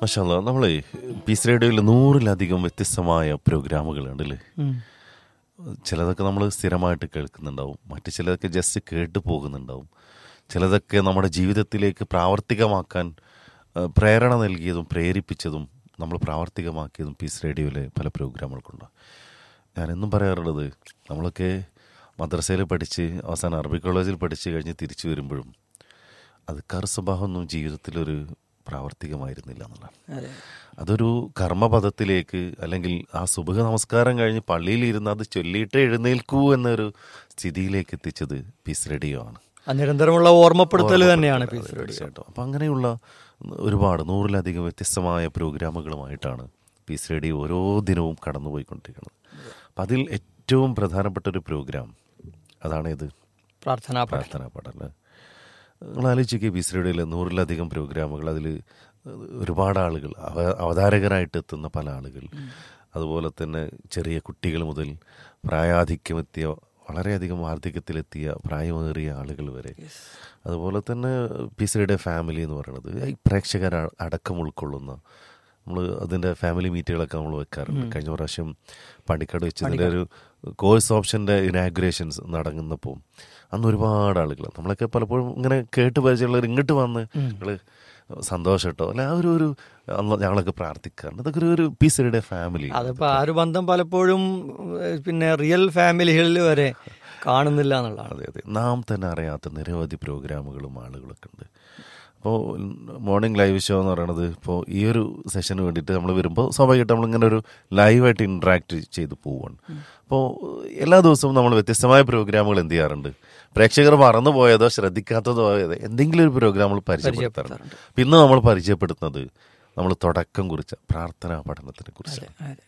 മഷാല്ല നമ്മളെ പീസ് റേഡിയോയിൽ നൂറിലധികം വ്യത്യസ്തമായ പ്രോഗ്രാമുകളുണ്ട് അല്ലേ ചിലതൊക്കെ നമ്മൾ സ്ഥിരമായിട്ട് കേൾക്കുന്നുണ്ടാവും മറ്റു ചിലതൊക്കെ ജസ്റ്റ് കേട്ട് പോകുന്നുണ്ടാവും ചിലതൊക്കെ നമ്മുടെ ജീവിതത്തിലേക്ക് പ്രാവർത്തികമാക്കാൻ ആ, പ്രേരണ നൽകിയതും പ്രേരിപ്പിച്ചതും നമ്മൾ പ്രാവർത്തികമാക്കിയതും പീസ് റേഡിയോയിലെ പല പ്രോഗ്രാമുകൾക്കുണ്ട് ഞാനെന്നും പറയാറുള്ളത് നമ്മളൊക്കെ മദ്രസയിൽ പഠിച്ച് അവസാനം അറബി കോളേജിൽ പഠിച്ച് കഴിഞ്ഞ് തിരിച്ചു വരുമ്പോഴും അത് കറുസ്വഭാവമൊന്നും ജീവിതത്തിലൊരു പ്രാവർത്തികമായിരുന്നില്ല എന്നുള്ളതാണ് അതൊരു കർമ്മപദത്തിലേക്ക് അല്ലെങ്കിൽ ആ സുബഹ നമസ്കാരം കഴിഞ്ഞ് പള്ളിയിൽ ഇരുന്ന് അത് ചൊല്ലിയിട്ട് എഴുന്നേൽക്കൂ എന്നൊരു സ്ഥിതിയിലേക്ക് എത്തിച്ചത് പീസ് റേഡിയോ ആണ് ആ നിരന്തരമുള്ള ഓർമ്മപ്പെടുത്തൽ തന്നെയാണ് അതെ, പീസ് റേഡിയോ തീർച്ചയായിട്ടും അപ്പം അങ്ങനെയുള്ള ഒരുപാട് നൂറിലധികം വ്യത്യസ്തമായ പ്രോഗ്രാമുകളുമായിട്ടാണ് പീസ് റേഡിയോ ഓരോ ദിനവും കടന്നുപോയിക്കൊണ്ടിരിക്കുന്നത് അപ്പം അതിൽ ഏറ്റവും പ്രധാനപ്പെട്ട ഒരു പ്രോഗ്രാം അതാണ് ഇത് പ്രാർത്ഥനാ പഠനം പ്രാർത്ഥനാ പാടല്ലേ നിങ്ങൾ ആലോചിക്കുക പീസ് റേഡിയോയിലെ നൂറിലധികം പ്രോഗ്രാമുകൾ അതിൽ ഒരുപാട് ആളുകൾ അവ അവതാരകരായിട്ട് എത്തുന്ന പല ആളുകൾ അതുപോലെ തന്നെ ചെറിയ കുട്ടികൾ മുതൽ പ്രായാധിക്യമെത്തിയ വളരെയധികം വാർദ്ധക്യത്തിലെത്തിയ പ്രായമേറിയ ആളുകൾ വരെ അതുപോലെ തന്നെ പീസ് റേഡിയോ ഫാമിലി എന്ന് പറയുന്നത് ഈ പ്രേക്ഷകർ അടക്കം ഉൾക്കൊള്ളുന്ന നമ്മൾ അതിൻ്റെ ഫാമിലി മീറ്റുകളൊക്കെ നമ്മൾ വെക്കാറുണ്ട് കഴിഞ്ഞ പ്രാവശ്യം പണിക്കാട് വെച്ചതിൻ്റെ ഒരു കോഴ്സ് ഓപ്ഷൻ്റെ ഇനാഗുറേഷൻസ് നടങ്ങുന്നപ്പോൾ അന്ന് ഒരുപാട് ആളുകൾ നമ്മളൊക്കെ പലപ്പോഴും ഇങ്ങനെ കേട്ട് പരിചയമുള്ളവർ ഇങ്ങോട്ട് വന്ന് ഞങ്ങൾ സന്തോഷം കേട്ടോ അല്ല ആ ഒരു ഒരു അന്ന് ഞങ്ങളൊക്കെ പ്രാർത്ഥിക്കാറുണ്ട് അതൊക്കെ ഒരു- ഒരു പീസ് റേഡിയോ ഫാമിലി അതിപ്പോ ആ ഒരു ബന്ധം പലപ്പോഴും ഏഹ്, പിന്നെ റിയൽ ഫാമിലികളിൽ വരെ കാണുന്നില്ല എന്നുള്ളതാണ് അതെ അതെ നാം തന്നെ അറിയാത്ത നിരവധി പ്രോഗ്രാമുകളും ആളുകളൊക്കെ ഉണ്ട് അപ്പോൾ മോർണിംഗ് ലൈവ് ഷോ എന്ന് പറയുന്നത് ഇപ്പോൾ ഈ ഒരു സെഷന് വേണ്ടിയിട്ട് നമ്മൾ വരുമ്പോൾ സ്വാഭാവികമായിട്ട് നമ്മളിങ്ങനെ ഒരു ലൈവായിട്ട് ഇൻട്രാക്ട് ചെയ്ത് പോവുകയാണ് അപ്പോൾ എല്ലാ ദിവസവും നമ്മൾ വ്യത്യസ്തമായ പ്രോഗ്രാമുകൾ എന്ത് ചെയ്യാറുണ്ട് പ്രേക്ഷകർ മറന്നു പോയതോ ശ്രദ്ധിക്കാത്തതോ ആയതോ എന്തെങ്കിലും ഒരു പ്രോഗ്രാമുകൾ പരിചയപ്പെടുത്താറുണ്ട് അപ്പം ഇന്ന് നമ്മൾ പരിചയപ്പെടുത്തുന്നത് നമ്മൾ തുടക്കം കുറിച്ച പ്രാർത്ഥനാ പഠനത്തിനെ കുറിച്ചാണ് അതെ.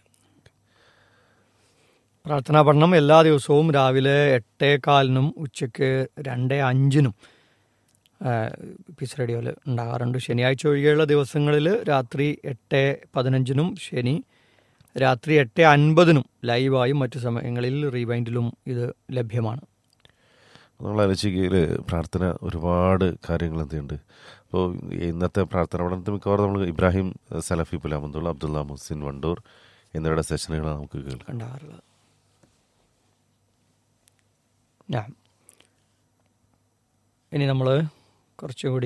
പ്രാർത്ഥനാ പഠനം എല്ലാ ദിവസവും രാവിലെ എട്ടേ കാലിനും ഉച്ചയ്ക്ക് രണ്ട് അഞ്ചിനും പീസ് റേഡിയോയിൽ ഉണ്ടാകാറുണ്ട് ശനിയാഴ്ച ഒഴികെയുള്ള ദിവസങ്ങളിൽ രാത്രി എട്ട് പതിനഞ്ചിനും ശനി രാത്രി എട്ട് അൻപതിനും ലൈവായും മറ്റു സമയങ്ങളിൽ റീവൈൻഡിലും ഇത് ലഭ്യമാണ് നമ്മൾ ആലോചിക്കയിൽ പ്രാർത്ഥന ഒരുപാട് കാര്യങ്ങൾ എന്തുണ്ട് അപ്പോൾ ഇന്നത്തെ പ്രാർത്ഥന പഠനത്തിൽ മിക്കവാറും നമ്മൾ ഇബ്രാഹിം സലഫി പുലാമന്തുള്ള അബ്ദുള്ള മുഹസിൻ വണ്ടൂർ എന്നിവരുടെ സെഷനുകളാണ് നമുക്ക് കേൾക്കാം ഉണ്ടാകാറുള്ളത് ഞാൻ ഇനി നമ്മൾ കുറച്ചുകൂടി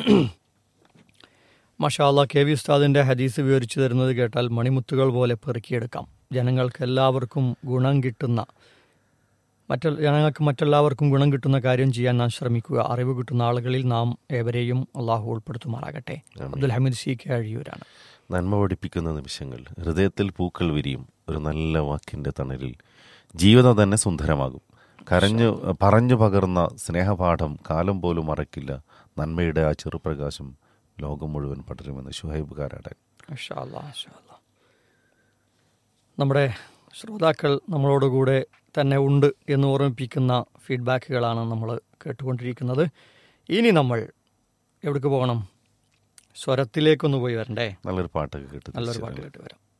മഷാല്ല കെ വി ഉസ്താദിൻ്റെ ഹദീസ് വിവരിച്ചു തരുന്നത് കേട്ടാൽ മണിമുത്തുകൾ പോലെ പെറുക്കിയെടുക്കാം ജനങ്ങൾക്ക് എല്ലാവർക്കും ഗുണം കിട്ടുന്ന മറ്റു ജനങ്ങൾക്ക് മറ്റെല്ലാവർക്കും ഗുണം കിട്ടുന്ന കാര്യം ചെയ്യാൻ നാം ശ്രമിക്കുക അറിവ് കിട്ടുന്ന ആളുകളിൽ നാം ഏവരെയും അള്ളാഹു ഉൾപ്പെടുത്തുമാറാകട്ടെ അബ്ദുൽ ഹമീദ് സി കെ അഴിയൂരാണ് നന്മ പഠിപ്പിക്കുന്ന നിമിഷങ്ങൾ ഹൃദയത്തിൽ പൂക്കൾ വിരിയും ഒരു നല്ല വാക്കിൻ്റെ തണലിൽ ജീവിതം തന്നെ സുന്ദരമാകും കരഞ്ഞു പറഞ്ഞു പകർന്ന സ്നേഹപാഠം കാലം പോലും മറക്കില്ല നന്മയുടെ ആ ചെറുപ്രകാശം ലോകം മുഴുവൻ പടരുമെന്ന് ഷുഹൈബ് കാരാടൻ മാഷാ അല്ലാ, മാഷാ അല്ലാ. നമ്മുടെ ശ്രോതാക്കൾ നമ്മളോടുകൂടെ തന്നെ ഉണ്ട് എന്ന് ഓർമ്മിപ്പിക്കുന്ന ഫീഡ്ബാക്കുകളാണ് നമ്മൾ കേട്ടുകൊണ്ടിരിക്കുന്നത് ഇനി നമ്മൾ എവിടേക്ക് പോകണം സ്വരത്തിലേക്കൊന്ന് പോയി വരണ്ടേ നല്ലൊരു പാട്ടൊക്കെ കേട്ട് നല്ലൊരു തിരിച്ചു പാട്ട് വരാം. കേട്ട് വരാം